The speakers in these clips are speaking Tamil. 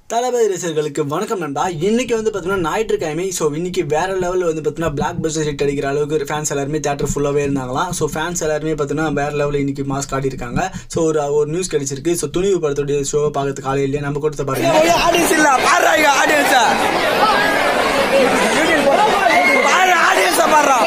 தளபதி ரசிகர்களுக்கு வணக்கம் நண்பா இன்னைக்கு வந்து பார்த்தீங்கன்னா ஞாயிற்றுக்கிழமை ஸோ இன்னைக்கு வேற லெவலில் வந்து பார்த்தீங்கன்னா பிளாக் பஸ்டர் ஹிட் அடிக்கிற அளவுக்கு ஃபேன்ஸ் எல்லாருமே தேட்டர் ஃபுல்லாகவே இருந்தாங்களாம் ஸோ ஃபேன்ஸ் எல்லாருமே பார்த்தீங்கன்னா வேற லெவலில் இன்னைக்கு மாஸ் காட்டியிருக்காங்க ஸோ ஒரு ஒரு நியூஸ் கிடைச்சிருக்கு ஸோ துணிவு படத்துடைய ஷோவை பார்க்கறதுக்கு காலையிலேயே நம்ம கொடுத்த பாருங்க ஆடியன்ஸ் இல்ல பாடுறா இங்க ஆடியன்ஸ் பாரு ஆடியன்ஸ் பாடுறா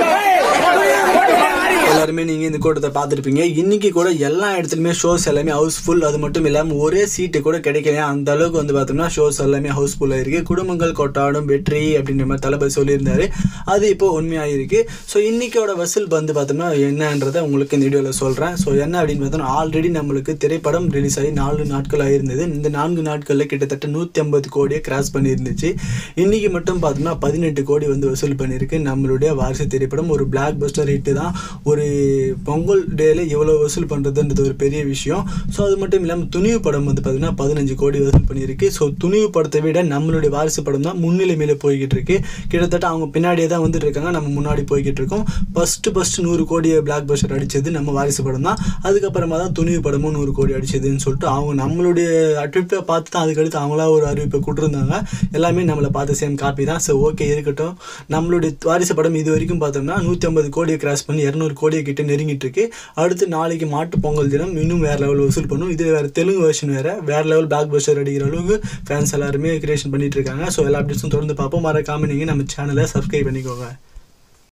எல்லாருமே நீங்கள் இந்த கூட்டத்தை பார்த்துருப்பீங்க இன்னைக்கு கூட எல்லா இடத்துலையுமே ஷோஸ் எல்லாமே ஹவுஸ்ஃபுல் அது மட்டும் இல்லாமல் ஒரே சீட்டு கூட கிடைக்கலையா அந்த அளவுக்கு வந்து பார்த்தோம்னா ஷோஸ் எல்லாமே ஹவுஸ்ஃபுல்லாக இருக்குது குடும்பங்கள் கொட்டாடும் வெற்றி அப்படின்ற மாதிரி தளபதி சொல்லியிருந்தாரு அது இப்போ உண்மையாக இருக்குது ஸோ இன்னைக்கோட வசூல் வந்து பார்த்தோம்னா என்னன்றதை உங்களுக்கு இந்த வீடியோவில் சொல்கிறேன் ஸோ என்ன அப்படின்னு பார்த்தோம்னா ஆல்ரெடி நம்மளுக்கு திரைப்படம் ரிலீஸ் ஆகி நாலு நாட்கள் ஆயிருந்தது இந்த நான்கு நாட்களில் கிட்டத்தட்ட நூற்றி ஐம்பது கோடியை கிராஸ் பண்ணியிருந்துச்சு இன்னைக்கு மட்டும் பார்த்தோம்னா பதினெட்டு கோடி வந்து வசூல் பண்ணியிருக்கு நம்மளுடைய வாரிசு திரைப்படம் ஒரு பிளாக் பஸ்டர் ஹிட்டு தான் ஒரு பொங்கல் டேல இவ்வளோ வசூல் பண்ணுறதுன்றது ஒரு பெரிய விஷயம் ஸோ அது மட்டும் இல்லாமல் துணிவு படம் வந்து பார்த்தீங்கன்னா பதினஞ்சு கோடி வசூல் பண்ணியிருக்கு ஸோ துணிவு படத்தை விட நம்மளுடைய வாரிசு படம் தான் முன்னிலைமையில போய்கிட்டு இருக்கு கிட்டத்தட்ட அவங்க பின்னாடியே தான் வந்துட்டு இருக்காங்க நம்ம முன்னாடி போய்கிட்டு இருக்கோம் ஃபஸ்ட்டு ஃபஸ்ட்டு நூறு கோடியை பிளாக் பஸ்டர் அடிச்சது நம்ம வாரிசு படம் தான் அதுக்கப்புறமா தான் துணிவு படமும் நூறு கோடி அடிச்சதுன்னு சொல்லிட்டு அவங்க நம்மளுடைய அறிவிப்பை பார்த்து தான் அதுக்கடுத்து அவங்களா ஒரு அறிவிப்பை கொடுத்துருந்தாங்க எல்லாமே நம்மளை பார்த்து சேம் காப்பி தான் ஸோ ஓகே இருக்கட்டும் நம்மளுடைய வாரிசு படம் இது வரைக்கும் பார்த்தோம்னா நூற்றி ஐம்பது கோடியை கிராஸ் பண்ணி இரநூறு கோடியை கிட்ட நெருங்கிட்டு இருக்கு அடுத்து நாளைக்கு மாட்டு பொங்கல் தினம் இன்னும் வேற லெவல் வசூல் பண்ணும் இது வேற தெலுங்கு வெர்ஷன் வேற வேற லெவல் பிளாக் பஸ்டர் அடிக்கிற அளவுக்கு ஃபேன்ஸ் எல்லாருமே கிரியேஷன் பண்ணிட்டு இருக்காங்க ஸோ எல்லா அப்டேட்ஸும் தொடர்ந்து பார்ப்போம் மறக்காம நீங்கள் நம்ம சேனலை சப்ஸ்கிரைப் பண்ணிக்கோங்க